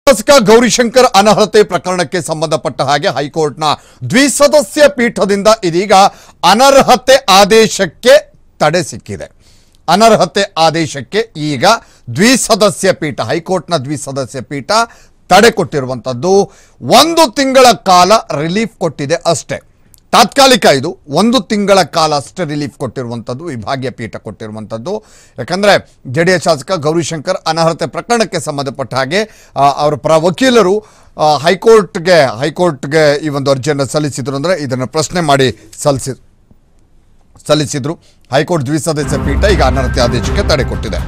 ಶಾಸಕ ಗೌರಿಶಂಕರ್ ಅನರ್ಹತೆ ಪ್ರಕರಣಕ್ಕೆ ಸಂಬಂಧಪಟ್ಟ ಹಾಗೆ ಹೈಕೋರ್ಟ್ನ ದ್ವಿಸದಸ್ಯ ಪೀಠದಿಂದ ಇದೀಗ ಅನರ್ಹತೆ ಆದೇಶಕ್ಕೆ ತಡೆ ಸಿಕ್ಕಿದೆ ಅನರ್ಹತೆ ಆದೇಶಕ್ಕೆ ಈಗ ದ್ವಿಸದಸ್ಯ ಪೀಠ ಹೈಕೋರ್ಟ್ನ ದ್ವಿಸದಸ್ಯ ಪೀಠ ತಡೆ ಕೊಟ್ಟಿರುವಂಥದ್ದು ಒಂದು ತಿಂಗಳ ಕಾಲ ರಿಲೀಫ್ ಕೊಟ್ಟಿದೆ ಅಷ್ಟೇ ತಾತ್ಕಾಲಿಕ ಇದು ಒಂದು ತಿಂಗಳ ಕಾಲ ಅಷ್ಟೇ ರಿಲೀಫ್ ಕೊಟ್ಟಿರುವಂಥದ್ದು ವಿಭಾಗೀಯ ಪೀಠ ಕೊಟ್ಟಿರುವಂಥದ್ದು ಯಾಕಂದರೆ ಜೆ ಡಿ ಎಸ್ ಶಾಸಕ ಗೌರಿಶಂಕರ್ ಅನರ್ಹತೆ ಪ್ರಕರಣಕ್ಕೆ ಸಂಬಂಧಪಟ್ಟ ಹಾಗೆ ಆ, ಅವರ ಪರ ವಕೀಲರು ಆ, ಹೈಕೋರ್ಟ್ಗೆ ಹೈಕೋರ್ಟ್ಗೆ ಈ ಒಂದು ಅರ್ಜಿಯನ್ನು ಸಲ್ಲಿಸಿದ್ರು ಅಂದರೆ ಇದನ್ನು ಪ್ರಶ್ನೆ ಮಾಡಿ ಸಲ್ಲಿಸಿ ಸಲ್ಲಿಸಿದ್ರು ಹೈಕೋರ್ಟ್ ದ್ವಿಸದಸ್ಯ ಪೀಠ ಈಗ ಅನರ್ಹತೆ ಆದೇಶಕ್ಕೆ ತಡೆ ಕೊಟ್ಟಿದೆ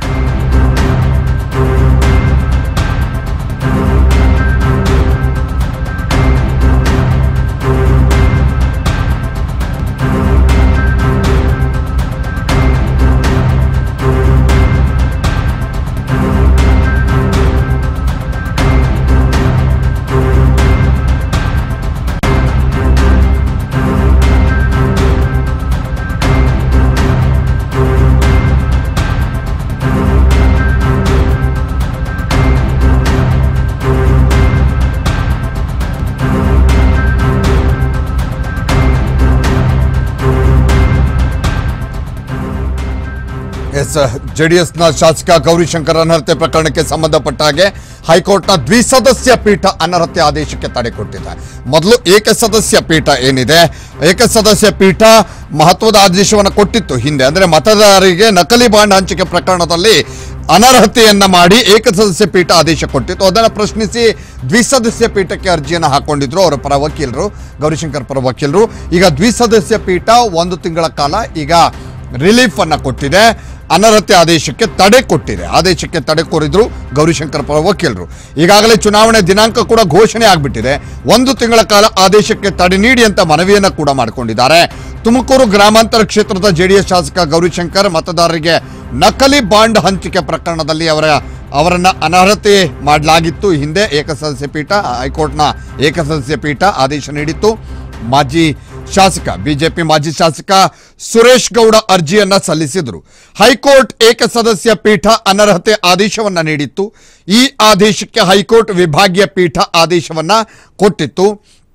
ಎಸ್ ಜೆ ಡಿ ಎಸ್ನ ಶಾಸಕ ಗೌರಿಶಂಕರ್ ಅನರ್ಹತೆ ಪ್ರಕರಣಕ್ಕೆ ಸಂಬಂಧಪಟ್ಟ ಹಾಗೆ ಹೈಕೋರ್ಟ್ನ ದ್ವಿಸದಸ್ಯ ಪೀಠ ಅನರ್ಹತೆ ಆದೇಶಕ್ಕೆ ತಡೆ ಕೊಟ್ಟಿದೆ ಮೊದಲು ಏಕಸದಸ್ಯ ಪೀಠ ಏನಿದೆ ಏಕಸದಸ್ಯ ಪೀಠ ಮಹತ್ವದ ಆದೇಶವನ್ನು ಕೊಟ್ಟಿತ್ತು ಹಿಂದೆ ಅಂದರೆ ಮತದಾರರಿಗೆ ನಕಲಿ ಬಾಂಡ್ ಹಂಚಿಕೆ ಪ್ರಕರಣದಲ್ಲಿ ಅನರ್ಹತೆಯನ್ನ ಮಾಡಿ ಏಕಸದಸ್ಯ ಪೀಠ ಆದೇಶ ಕೊಟ್ಟಿತ್ತು ಅದನ್ನು ಪ್ರಶ್ನಿಸಿ ದ್ವಿಸದಸ್ಯ ಪೀಠಕ್ಕೆ ಅರ್ಜಿಯನ್ನು ಹಾಕೊಂಡಿದ್ರು ಅವರ ಪರ ವಕೀಲರು ಗೌರಿಶಂಕರ್ ಪರ ವಕೀಲರು ಈಗ ದ್ವಿಸದಸ್ಯ ಪೀಠ ಒಂದು ತಿಂಗಳ ಕಾಲ ಈಗ ರಿಲೀಫ್ ಅನ್ನ ಕೊಟ್ಟಿದೆ ಅನರ್ಹತೆ ಆದೇಶಕ್ಕೆ ತಡೆ ಕೊಟ್ಟಿದೆ ಆದೇಶಕ್ಕೆ ತಡೆ ಕೋರಿದ್ರು ಗೌರಿಶಂಕರ್ ಪರ ವಕೀಲರು ಈಗಾಗಲೇ ಚುನಾವಣೆ ದಿನಾಂಕ ಕೂಡ ಘೋಷಣೆ ಆಗಿಬಿಟ್ಟಿದೆ ಒಂದು ತಿಂಗಳ ಕಾಲ ಆದೇಶಕ್ಕೆ ತಡೆ ನೀಡಿ ಅಂತ ಮನವಿಯನ್ನು ಕೂಡ ಮಾಡಿಕೊಂಡಿದ್ದಾರೆ ತುಮಕೂರು ಗ್ರಾಮಾಂತರ ಕ್ಷೇತ್ರದ ಜೆಡಿಎಸ್ ಶಾಸಕ ಗೌರಿಶಂಕರ್ ಮತದಾರರಿಗೆ ನಕಲಿ ಬಾಂಡ್ ಹಂಚಿಕೆ ಪ್ರಕರಣದಲ್ಲಿ ಅವರ ಅವರನ್ನ ಅನರ್ಹತೆ ಮಾಡಲಾಗಿತ್ತು ಹಿಂದೆ ಏಕಸದಸ್ಯ ಪೀಠ ಹೈಕೋರ್ಟ್ನ ಏಕಸದಸ್ಯ ಪೀಠ ಆದೇಶ ನೀಡಿತ್ತು ಮಾಜಿ ಶಾಸಕ ಬಿಜೆಪಿ ಮಾಜಿ ಶಾಸಕ ಸುರೇಶ್ ಗೌಡ ಅರ್ಜಿಯನ್ನ ಸಲ್ಲಿಸಿದರು ಹೈಕೋರ್ಟ್ ಏಕಸದಸ್ಯ ಪೀಠ ಅನರ್ಹತೆ ಆದೇಶವನ್ನ ನೀಡಿತ್ತು ಈ ಆದೇಶಕ್ಕೆ ಹೈಕೋರ್ಟ್ ವಿಭಾಗೀಯ ಪೀಠ ಆದೇಶವನ್ನ ಕೊಟ್ಟಿತ್ತು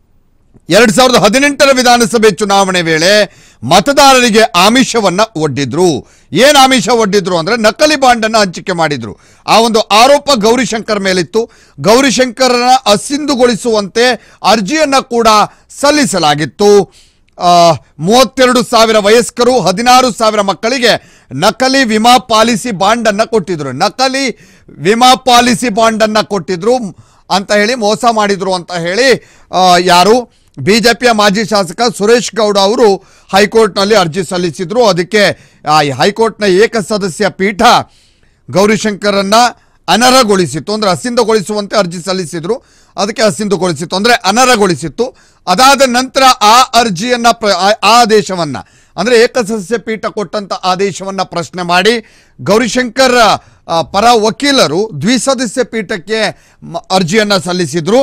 ಎರಡ್ ಸಾವಿರದ ಹದಿನೆಂಟರ ವಿಧಾನಸಭೆ ಚುನಾವಣೆ ವೇಳೆ ಮತದಾರರಿಗೆ ಆಮಿಷವನ್ನ ಒಡ್ಡಿದ್ರು ಏನ್ ಆಮಿಷ ಒಡ್ಡಿದ್ರು ಅಂದ್ರೆ ನಕಲಿ ಬಾಂಡ್ ಅನ್ನ ಹಂಚಿಕೆ ಮಾಡಿದ್ರು ಆ ಒಂದು ಆರೋಪ ಗೌರಿಶಂಕರ್ ಮೇಲಿತ್ತು ಗೌರಿಶಂಕರನ ಅಸಿಂಧುಗೊಳಿಸುವಂತೆ ಅರ್ಜಿಯನ್ನ ಕೂಡ ಸಲ್ಲಿಸಲಾಗಿತ್ತು ಆ, ಮೂವತ್ತೆರಡು ಸಾವಿರ ವಯಸ್ಕರು ಹದಿನಾರು ಸಾವಿರ ಮಕ್ಕಳಿಗೆ ನಕಲಿ ವಿಮಾ ಪಾಲಿಸಿ ಬಾಂಡ್ ಅನ್ನ ಕೊಟ್ಟಿದ್ರು ನಕಲಿ ವಿಮಾ ಪಾಲಿಸಿ ಬಾಂಡ್ ಅನ್ನ ಕೊಟ್ಟಿದ್ರು ಅಂತ ಹೇಳಿ ಮೋಸ ಮಾಡಿದ್ರು ಅಂತ ಹೇಳಿ ಆ, ಯಾರು ಬಿಜೆಪಿಯ ಮಾಜಿ ಶಾಸಕ ಸುರೇಶ್ ಗೌಡ ಅವರು ಹೈಕೋರ್ಟ್ನಲ್ಲಿ ಅರ್ಜಿ ಸಲ್ಲಿಸಿದ್ರು ಅದಕ್ಕೆ ಆ ಹೈಕೋರ್ಟ್ನ ಏಕಸದಸ್ಯ ಪೀಠ ಗೌರಿಶಂಕರನ್ನ ಅನರ್ಹಗೊಳಿಸಿತ್ತು ಅಂದರೆ ಅಸಿಂಧಗೊಳಿಸುವಂತೆ ಅರ್ಜಿ ಸಲ್ಲಿಸಿದ್ರು ಅದಕ್ಕೆ ಅಸಿಂಧುಗೊಳಿಸಿತ್ತು ಅಂದರೆ ಅನರ್ಹಗೊಳಿಸಿತ್ತು ಅದಾದ ನಂತರ ಆ ಅರ್ಜಿಯನ್ನ ಪ್ರ ಆ ಆ ಆದೇಶವನ್ನ ಅಂದರೆ ಏಕಸದಸ್ಯ ಪೀಠ ಕೊಟ್ಟಂತ ಆದೇಶವನ್ನ ಪ್ರಶ್ನೆ ಮಾಡಿ ಗೌರಿಶಂಕರ್ ಆ, ಪರ ವಕೀಲರು ದ್ವಿಸದಸ್ಯ ಪೀಠಕ್ಕೆ ಮ- ಅರ್ಜಿಯನ್ನ ಸಲ್ಲಿಸಿದ್ರು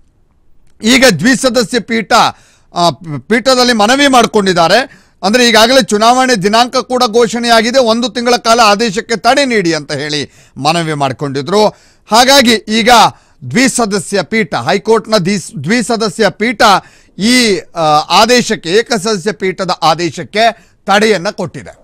ಈಗ ದ್ವಿಸದಸ್ಯ ಪೀಠ ಆ, ಪೀಠದಲ್ಲಿ ಮನವಿ ಮಾಡಿಕೊಂಡಿದ್ದಾರೆ ಅಂದರೆ ಈಗಾಗಲೇ ಚುನಾವಣೆ ದಿನಾಂಕ ಕೂಡ ಘೋಷಣೆಯಾಗಿದೆ ಒಂದು ತಿಂಗಳ ಕಾಲ ಆದೇಶಕ್ಕೆ ತಡೆ ನೀಡಿ ಅಂತ ಹೇಳಿ ಮನವಿ ಮಾಡಿಕೊಂಡಿದ್ರು ಹಾಗಾಗಿ ಈಗ ದ್ವಿಸದಸ್ಯ ಪೀಠ ಹೈಕೋರ್ಟ್ನ ದ್ವಿಸ್ ದ್ವಿಸದಸ್ಯ ಪೀಠ ಈ ಆ, ಆದೇಶಕ್ಕೆ ಏಕಸದಸ್ಯ ಪೀಠದ ಆದೇಶಕ್ಕೆ ತಡೆಯನ್ನು ಕೊಟ್ಟಿದೆ